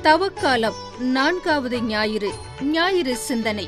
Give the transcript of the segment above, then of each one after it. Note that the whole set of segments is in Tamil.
தவக்காலம் நான்காவது ஞாயிறு ஞாயிறு சிந்தனை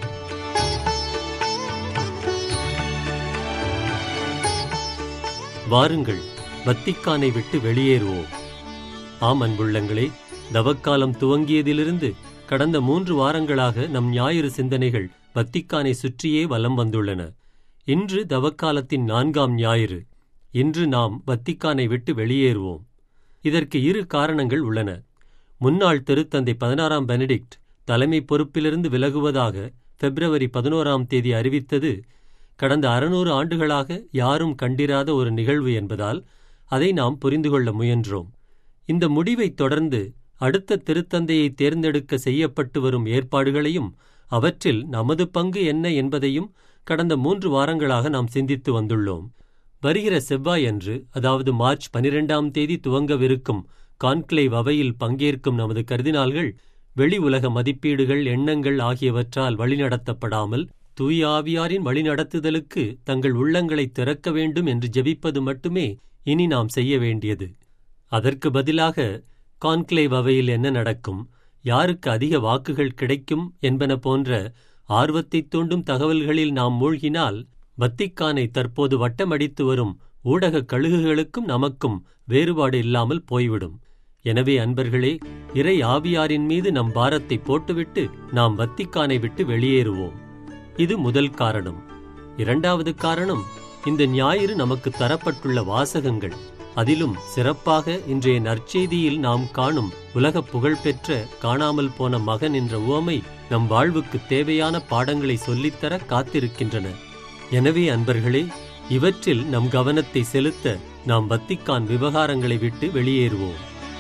வாருங்கள் வத்திக்கானை விட்டு வெளியேறுவோம் ஆம் அன்புள்ளங்களே தவக்காலம் துவங்கியதிலிருந்து கடந்த மூன்று வாரங்களாக நம் ஞாயிறு சிந்தனைகள் வத்திக்கானை சுற்றியே வலம் வந்துள்ளன இன்று தவக்காலத்தின் நான்காம் ஞாயிறு இன்று நாம் வத்திக்கானை விட்டு வெளியேறுவோம் இதற்கு இரு காரணங்கள் உள்ளன முன்னாள் திருத்தந்தை பதினாறாம் பெனடிக்ட் தலைமை பொறுப்பிலிருந்து விலகுவதாக பிப்ரவரி பதினோராம் தேதி அறிவித்தது கடந்த அறுநூறு ஆண்டுகளாக யாரும் கண்டிராத ஒரு நிகழ்வு என்பதால் அதை நாம் புரிந்து கொள்ள முயன்றோம் இந்த முடிவைத் தொடர்ந்து அடுத்த திருத்தந்தையை தேர்ந்தெடுக்க செய்யப்பட்டு வரும் ஏற்பாடுகளையும் அவற்றில் நமது பங்கு என்ன என்பதையும் கடந்த மூன்று வாரங்களாக நாம் சிந்தித்து வந்துள்ளோம் வருகிற செவ்வாயன்று அதாவது மார்ச் பனிரெண்டாம் தேதி துவங்கவிருக்கும் கான்க்ளேவ் அவையில் பங்கேற்கும் நமது கர்தினால்கள் வெளி உலக மதிப்பீடுகள் எண்ணங்கள் ஆகியவற்றால் வழிநடத்தப்படாமல் தூய ஆவியாரின் வழிநடத்துதலுக்கு தங்கள் உள்ளங்களை திறக்க வேண்டும் என்று ஜெபிப்பது மட்டுமே இனி நாம் செய்ய வேண்டியது அதற்கு பதிலாக கான்க்ளேவ் அவையில் என்ன நடக்கும் யாருக்கு அதிக வாக்குகள் கிடைக்கும் என்பன போன்ற ஆர்வத்தைத் தூண்டும் தகவல்களில் நாம் மூழ்கினால் வத்திக்கானை தற்போது வட்டமடித்து வரும் ஊடக கழுகுகளுக்கும் நமக்கும் வேறுபாடு இல்லாமல் போய்விடும் எனவே அன்பர்களே இறை ஆவியாரின் மீது நம் பாரத்தை போட்டுவிட்டு நாம் வத்திக்கானை விட்டு வெளியேறுவோம் இது முதல் காரணம் இரண்டாவது காரணம் இந்த ஞாயிறு நமக்கு தரப்பட்டுள்ள வாசகங்கள் அதிலும் சிறப்பாக இன்றைய நற்செய்தியில் நாம் காணும் உலக புகழ்பெற்ற காணாமல் போன மகன் என்ற உவமை நம் வாழ்வுக்கு தேவையான பாடங்களை சொல்லித்தர காத்திருக்கின்றன எனவே அன்பர்களே இவற்றில் நம் கவனத்தை செலுத்த நாம் வத்திக்கான் விவகாரங்களை விட்டு வெளியேறுவோம்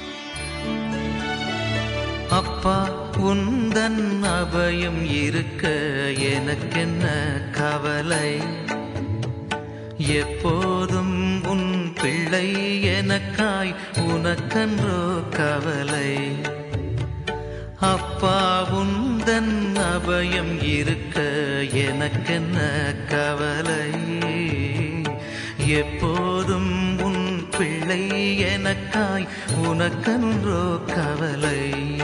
அப்பா உந்தன் அபயம் இருக்க எனக்கென்ன கவலை எப்போதும் உன் பிள்ளை எனக்காய் உனக்கன்றோ கவலை அப்பா உந்தன் அபயம் இருக்க எனக்கென்ன கவலை எப்போதும் உன் பிள்ளை எனக்காய் உனக்கன்றோ கவலை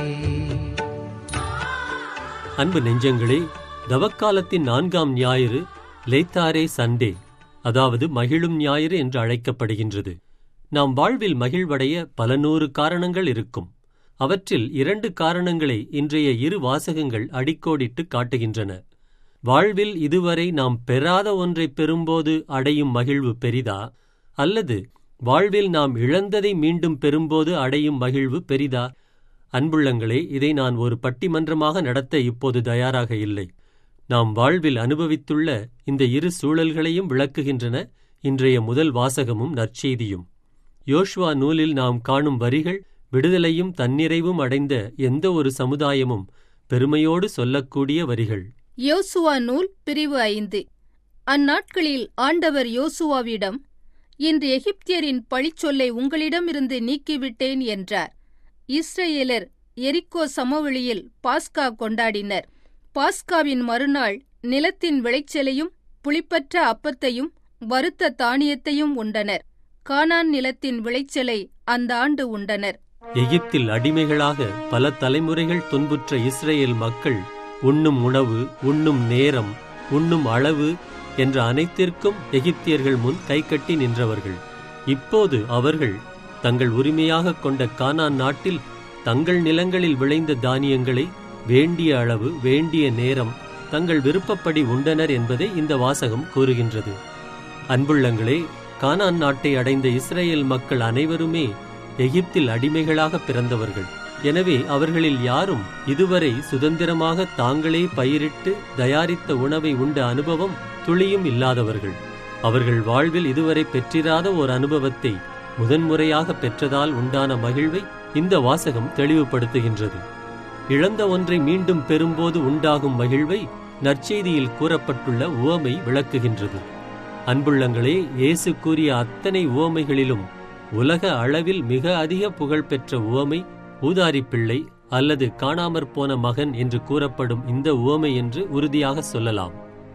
அன்பு நெஞ்சங்களே தவக்காலத்தின் நான்காம் ஞாயிறு லேத்தாரே சண்டே அதாவது மகிழும் ஞாயிறு என்று அழைக்கப்படுகின்றது நாம் வாழ்வில் மகிழ்வடைய பல நூறு காரணங்கள் இருக்கும் அவற்றில் இரண்டு காரணங்களை இன்றைய இரு வாசகங்கள் அடிக்கோடிட்டு காட்டுகின்றன வாழ்வில் இதுவரை நாம் பெறாத ஒன்றை பெறும்போது அடையும் மகிழ்வு பெரிதா அல்லது வாழ்வில் நாம் இழந்ததை மீண்டும் பெறும்போது அடையும் மகிழ்வு பெரிதா அன்புள்ளங்களே இதை நான் ஒரு பட்டிமன்றமாக நடத்த இப்போது தயாராக இல்லை நாம் வாழ்வில் அனுபவித்துள்ள இந்த இரு சூழல்களையும் விளக்குகின்றன இன்றைய முதல் வாசகமும் நற்செய்தியும் யோஷ்வா நூலில் நாம் காணும் வரிகள் விடுதலையும் தன்னிறைவும் அடைந்த எந்த ஒரு சமுதாயமும் பெருமையோடு சொல்லக்கூடிய வரிகள் யோசுவா நூல் பிரிவு ஐந்து அந்நாட்களில் ஆண்டவர் யோசுவாவிடம் இன்று எகிப்தியரின் பழிச்சொல்லை உங்களிடமிருந்து நீக்கிவிட்டேன் என்றார் இஸ்ரேலர் எரிக்கோ சமவெளியில் பாஸ்கா கொண்டாடினர் பாஸ்காவின் மறுநாள் நிலத்தின் விளைச்சலையும் புளிப்பற்ற அப்பத்தையும் வறுத்த தானியத்தையும் உண்டனர் கானான் நிலத்தின் விளைச்சலை அந்த ஆண்டு உண்டனர் எகிப்தில் அடிமைகளாக பல தலைமுறைகள் துன்புற்ற இஸ்ரேல் மக்கள் உண்ணும் உணவு உண்ணும் நேரம் உண்ணும் அளவு என்ற அனைத்திற்கும் எகிப்தியர்கள் முன் கைகட்டி நின்றவர்கள் இப்போது அவர்கள் தங்கள் உரிமையாக கொண்ட கானான் நாட்டில் தங்கள் நிலங்களில் விளைந்த தானியங்களை வேண்டிய அளவு வேண்டிய நேரம் தங்கள் விருப்பப்படி உண்டனர் என்பதை இந்த வாசகம் கூறுகின்றது அன்புள்ளங்களே கானான் நாட்டை அடைந்த இஸ்ரேல் மக்கள் அனைவருமே எகிப்தில் அடிமைகளாக பிறந்தவர்கள் எனவே அவர்களில் யாரும் இதுவரை சுதந்திரமாக தாங்களே பயிரிட்டு தயாரித்த உணவை உண்ட அனுபவம் துளியும் இல்லாதவர்கள் அவர்கள் வாழ்வில் இதுவரை பெற்றிராத ஒரு அனுபவத்தை முதன்முறையாக பெற்றதால் உண்டான மகிழ்வை இந்த வாசகம் தெளிவுபடுத்துகின்றது இழந்த ஒன்றை மீண்டும் பெறும்போது உண்டாகும் மகிழ்வை நற்செய்தியில் கூறப்பட்டுள்ள உவமை விளக்குகின்றது அன்புள்ளங்களே இயேசு கூறிய அத்தனை உவமைகளிலும் உலக அளவில் மிக அதிக புகழ்பெற்ற உவமை ஊதாரி பிள்ளை அல்லது காணாமற் போன மகன் என்று கூறப்படும் இந்த உவமை என்று உறுதியாக சொல்லலாம்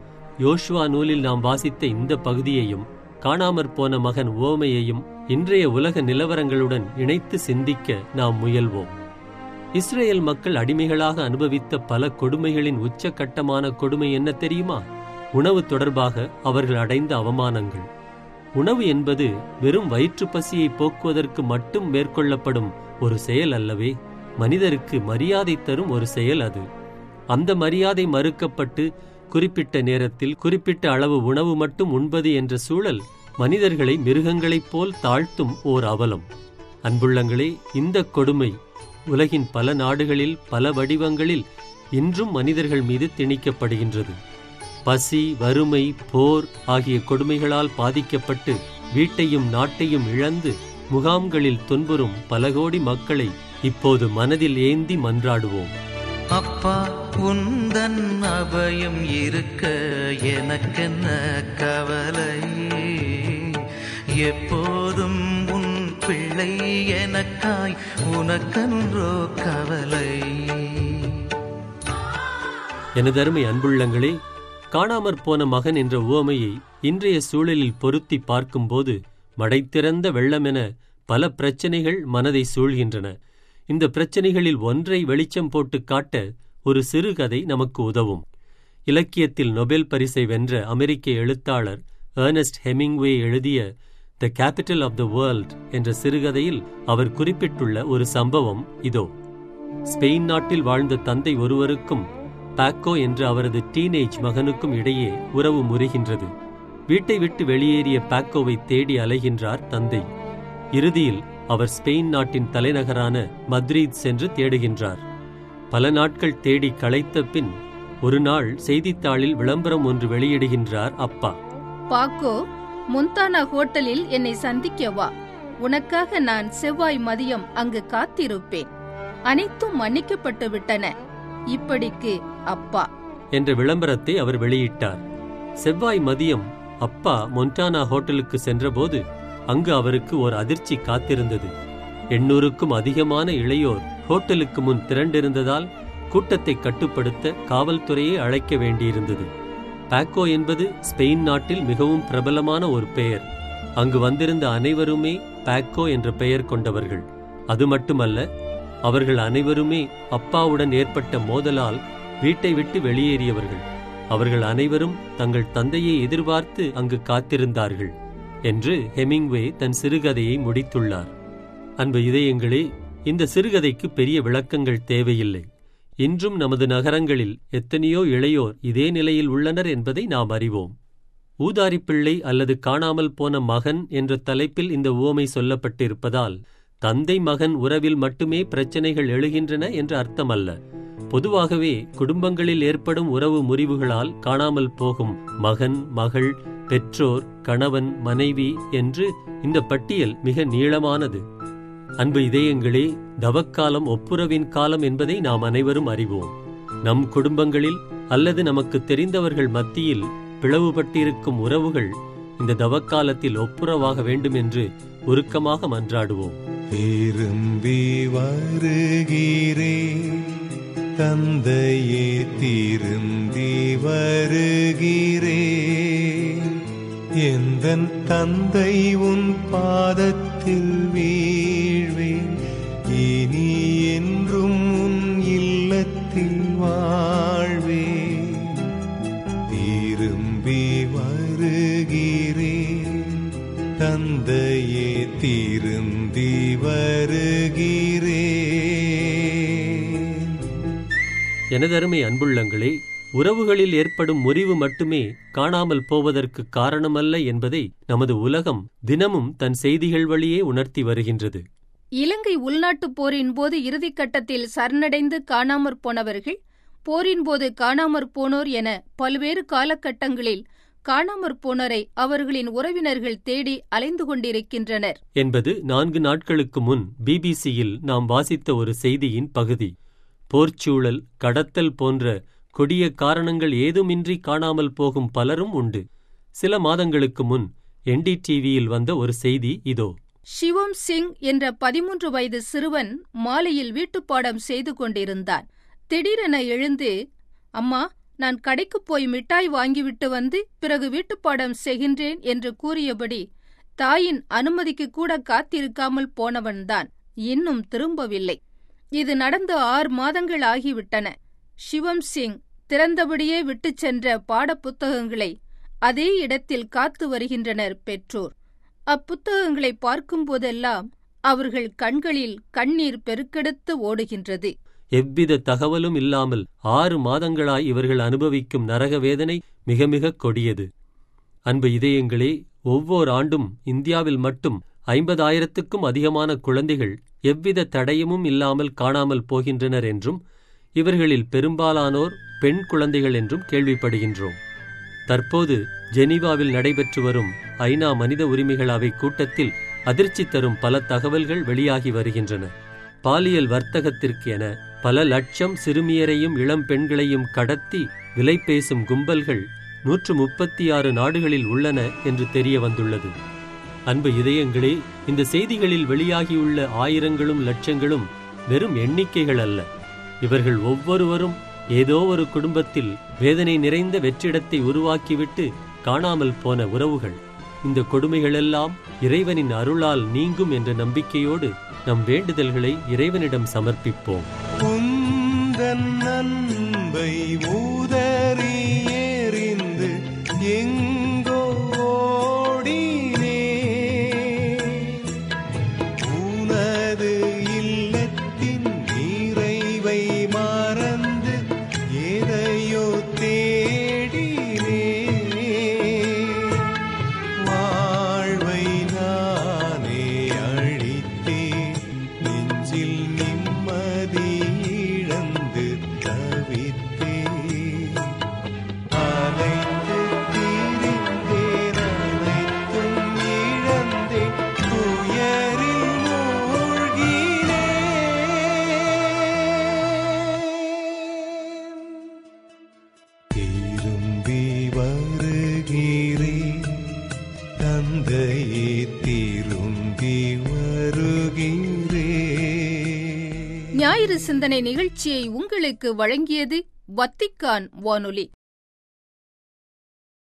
யோசுவா நூலில் நாம் வாசித்த இந்த பகுதியையும் காணாமற் போன மகன் உவமையையும் இன்றைய உலக நிலவரங்களுடன் இணைத்து சிந்திக்க நாம் முயல்வோம் இஸ்ரேல் மக்கள் அடிமைகளாக அனுபவித்த பல கொடுமைகளின் உச்சகட்டமான கொடுமை என்ன தெரியுமா உணவு தொடர்பாக அவர்கள் அடைந்த அவமானங்கள் உணவு என்பது வெறும் வயிற்று பசியை போக்குவதற்கு மட்டும் மேற்கொள்ளப்படும் ஒரு செயல் அல்லவே மனிதருக்கு மரியாதை தரும் ஒரு செயல் அது அந்த மரியாதை மறுக்கப்பட்டு குறிப்பிட்ட நேரத்தில் குறிப்பிட்ட அளவு உணவு மட்டும் உண்பது என்ற சூழல் மனிதர்களை மிருகங்களைப் போல் தாழ்த்தும் ஓர் அவலம் அன்புள்ளங்களே இந்த கொடுமை உலகின் பல நாடுகளில் பல வடிவங்களில் இன்றும் மனிதர்கள் மீது திணிக்கப்படுகின்றது பசி வறுமை போர் ஆகிய கொடுமைகளால் பாதிக்கப்பட்டு வீட்டையும் நாட்டையும் இழந்து முகாம்களில் துன்புறும் பல கோடி மக்களை இப்போது மனதில் ஏந்தி மன்றாடுவோம் அப்பா உந்தன் அபயம் இருக்க எனக்கென்ன கவலை எப்போதும் உன் பிள்ளை எனக்காய் உனக்கன்றோ கவலை எனதருமை அன்புள்ளங்களே காணாமற் போன மகன் என்ற உவமையை இன்றைய சூழலில் பொருத்தி பார்க்கும்போது மடைத்திறந்த வெள்ளமென பல பிரச்சனைகள் மனதை சூழ்கின்றன இந்த பிரச்சனைகளில் ஒன்றை வெளிச்சம் போட்டு காட்ட ஒரு சிறுகதை நமக்கு உதவும் இலக்கியத்தில் நொபெல் பரிசை வென்ற அமெரிக்க எழுத்தாளர் ஏர்னஸ்ட் ஹெமிங்வே எழுதிய the capital of the world என்ற சிறுகதையில் அவர் குறிப்பிட்டுள்ள ஒரு சம்பவம் இதோ ஸ்பெயின் நாட்டில் வாழ்ந்த தந்தை ஒருவருக்கும் பாக்கோ என்ற அவரது டீனேஜ் மகனுக்கும் இடையே உறவு முறிகின்றது வீட்டை விட்டு வெளியேறிய பாக்கோவை தேடி அலைகின்றார் தந்தை இறுதியில் அவர் ஸ்பெயின் நாட்டின் தலைநகரான மத்ரீத் சென்று தேடுகின்றார் பல நாட்கள் தேடி களைத்த பின் ஒரு நாள் செய்தித்தாளில் விளம்பரம் ஒன்று வெளியிடுகின்றார் அப்பா பாக்கோ முந்தானா ஹோட்டலில் என்னை சந்திக்க வா உனக்காக நான் செவ்வாய் மதியம் அங்கு காத்திருப்பேன் அனைத்தும் மன்னிக்கப்பட்டு விட்டன இப்படிக்கு அப்பா என்ற விளம்பரத்தை அவர் வெளியிட்டார் செவ்வாய் மதியம் அப்பா மொன்டானா ஹோட்டலுக்கு சென்றபோது அங்கு அவருக்கு ஒரு அதிர்ச்சி காத்திருந்தது எண்ணூறுக்கும் அதிகமான இளையோர் ஹோட்டலுக்கு முன் திரண்டிருந்ததால் கூட்டத்தை கட்டுப்படுத்த காவல்துறையை அழைக்க வேண்டியிருந்தது பாக்கோ என்பது ஸ்பெயின் நாட்டில் மிகவும் பிரபலமான ஒரு பெயர் அங்கு வந்திருந்த அனைவருமே பாக்கோ என்ற பெயர் கொண்டவர்கள் அது மட்டுமல்ல அவர்கள் அனைவருமே அப்பாவுடன் ஏற்பட்ட மோதலால் வீட்டை விட்டு வெளியேறியவர்கள் அவர்கள் அனைவரும் தங்கள் தந்தையை எதிர்பார்த்து அங்கு காத்திருந்தார்கள் என்று ஹெமிங்வே தன் சிறுகதையை முடித்துள்ளார் அன்பு இதயங்களே இந்த சிறுகதைக்கு பெரிய விளக்கங்கள் தேவையில்லை இன்றும் நமது நகரங்களில் எத்தனையோ இளையோர் இதே நிலையில் உள்ளனர் என்பதை நாம் அறிவோம் ஊதாரிப்பிள்ளை அல்லது காணாமல் போன மகன் என்ற தலைப்பில் இந்த உவமை சொல்லப்பட்டிருப்பதால் தந்தை மகன் உறவில் மட்டுமே பிரச்சனைகள் எழுகின்றன என்று அர்த்தமல்ல பொதுவாகவே குடும்பங்களில் ஏற்படும் உறவு முறிவுகளால் காணாமல் போகும் மகன் மகள் பெற்றோர் கணவன் மனைவி என்று இந்த பட்டியல் மிக நீளமானது அன்பு இதயங்களே தவக்காலம் ஒப்புரவின் காலம் என்பதை நாம் அனைவரும் அறிவோம் நம் குடும்பங்களில் அல்லது நமக்கு தெரிந்தவர்கள் மத்தியில் பிளவுபட்டிருக்கும் உறவுகள் இந்த தவக்காலத்தில் ஒப்புரவாக வேண்டும் என்று உருக்கமாக மன்றாடுவோம் திரும்பி வருகிறே தந்தையே திரும்பி வருகிறே எந்தன் தந்தை உன் பாதத்தில் வீழ்வேன் இனி என்றும் உன் இல்லத்தில் வாழ்வேன் திரும்பி வருகிறேன் தந்தையே திரும்பி வருகிறேன் எனதருமை அன்புள்ளங்களே உறவுகளில் ஏற்படும் முறிவு மட்டுமே காணாமல் போவதற்கு காரணமல்ல என்பதை நமது உலகம் தினமும் தன் செய்திகள் வழியே உணர்த்தி வருகின்றது இலங்கை உள்நாட்டுப் போரின் போது இறுதிக்கட்டத்தில் சரணடைந்து காணாமற் போனவர்கள் போரின் போது காணாமற் போனோர் என பல்வேறு காலகட்டங்களில் காணாமற் போனோரை அவர்களின் உறவினர்கள் தேடி அலைந்து கொண்டிருக்கின்றனர் என்பது நான்கு நாட்களுக்கு முன் பிபிசியில் நாம் வாசித்த ஒரு செய்தியின் பகுதி போர்ச்சூழல் கடத்தல் போன்ற கொடிய காரணங்கள் ஏதுமின்றி காணாமல் போகும் பலரும் உண்டு சில மாதங்களுக்கு முன் என்டிடிவியில் வந்த ஒரு செய்தி இதோ சிவம் சிங் என்ற பதிமூன்று வயது சிறுவன் மாலையில் வீட்டுப்பாடம் செய்து கொண்டிருந்தான் திடீரென எழுந்து அம்மா நான் கடைக்குப் போய் மிட்டாய் வாங்கிவிட்டு வந்து பிறகு வீட்டுப்பாடம் செய்கின்றேன் என்று கூறியபடி தாயின் அனுமதிக்கு கூட காத்திருக்காமல் போனவன்தான் இன்னும் திரும்பவில்லை இது நடந்து ஆறு மாதங்கள் ஆகிவிட்டன சிவம் சிங் திறந்தபடியே விட்டுச் சென்ற பாடப்புத்தகங்களை அதே இடத்தில் காத்து வருகின்றனர் பெற்றோர் அப்புத்தகங்களை பார்க்கும்போதெல்லாம் அவர்கள் கண்களில் கண்ணீர் பெருக்கெடுத்து ஓடுகின்றது எவ்வித தகவலும் இல்லாமல் ஆறு மாதங்களாய் இவர்கள் அனுபவிக்கும் நரக வேதனை மிக மிக கொடியது அன்பு இதயங்களே ஒவ்வொரு ஆண்டும் இந்தியாவில் மட்டும் ஐம்பதாயிரத்துக்கும் அதிகமான குழந்தைகள் எவ்வித தடயமும் இல்லாமல் காணாமல் போகின்றனர் என்றும் இவர்களில் பெரும்பாலானோர் பெண் குழந்தைகள் என்றும் கேள்விப்படுகின்றோம் தற்போது ஜெனீவாவில் நடைபெற்று வரும் ஐநா மனித உரிமைகள் அவை கூட்டத்தில் அதிர்ச்சி தரும் பல தகவல்கள் வெளியாகி வருகின்றன பாலியல் வர்த்தகத்திற்கு என பல லட்சம் சிறுமியரையும் இளம் பெண்களையும் கடத்தி விலை பேசும் கும்பல்கள் நூற்று முப்பத்தி ஆறு நாடுகளில் உள்ளன என்று தெரிய வந்துள்ளது அன்பு இதயங்களே இந்த செய்திகளில் வெளியாகியுள்ள ஆயிரங்களும் லட்சங்களும் வெறும் எண்ணிக்கைகள் அல்ல இவர்கள் ஒவ்வொருவரும் ஏதோ ஒரு குடும்பத்தில் வேதனை நிறைந்த வெற்றிடத்தை உருவாக்கிவிட்டு காணாமல் போன உறவுகள் இந்த கொடுமைகளெல்லாம் இறைவனின் அருளால் நீங்கும் என்ற நம்பிக்கையோடு நம் வேண்டுதல்களை இறைவனிடம் சமர்ப்பிப்போம் உந்தன் அன்பை ஊதறி எறிந்து எங்கோ ஓடினே உனது இல்லத்தின் நிறைவை மறந்து எதையோ தேடினே வாழ்வை நானே அழித்தேன் நெஞ்சில் நிம்மதி இழந்து தவித்தேன் அலைந்து திரிந்தேன் அனைத்தும் இழந்தேன் துயரில் மூழ்கினேன் திரும்பி வருகிறேன் தந்தையே திரும்பி வருகிறேன் ஞாயிறு சிந்தனை நிகழ்ச்சியை உங்களுக்கு வழங்கியது வத்திக்கான் வானொலி